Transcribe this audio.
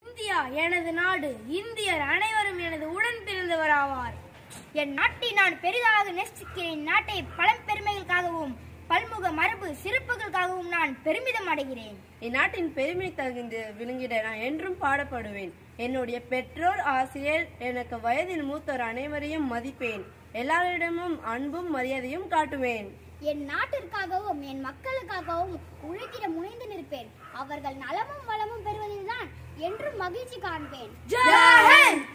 India எனது நாடு இந்தியர் அனைவரும் எனது உடன் பிறந்தவராவார் என் நாட்டை நான் பெரிதாக நேசிக்கிறேன் நாட்டை பழம்பெருமைகளுக்காகவும் பல்முக மரபு சிறப்புகளுக்காகவும் நான் பெருமிதம் அடைகிறேன் இந்நாட்டின் பெருமை தகுந்து விளங்கிட நான் என்றும் பாடப்படுவேன் என்னுடைய பெற்றோர் ஆசிரியர் எனக்கு வயதில் மூத்தோர் அனைவரையும் மதிப்பேன் எல்லாரிடமும் அன்பும் மரியாதையும் காட்டுவேன் என் நாட்டிற்காகவும் என் மக்களுக்காகவும் உழைத்திட முனைந்து நிற்பேன் அவர்கள் நலமும் வளமும் பெறுவதில்தான் என்றும் மகிழ்ச்சி காண்பேன் ஜெய் ஹிந்த்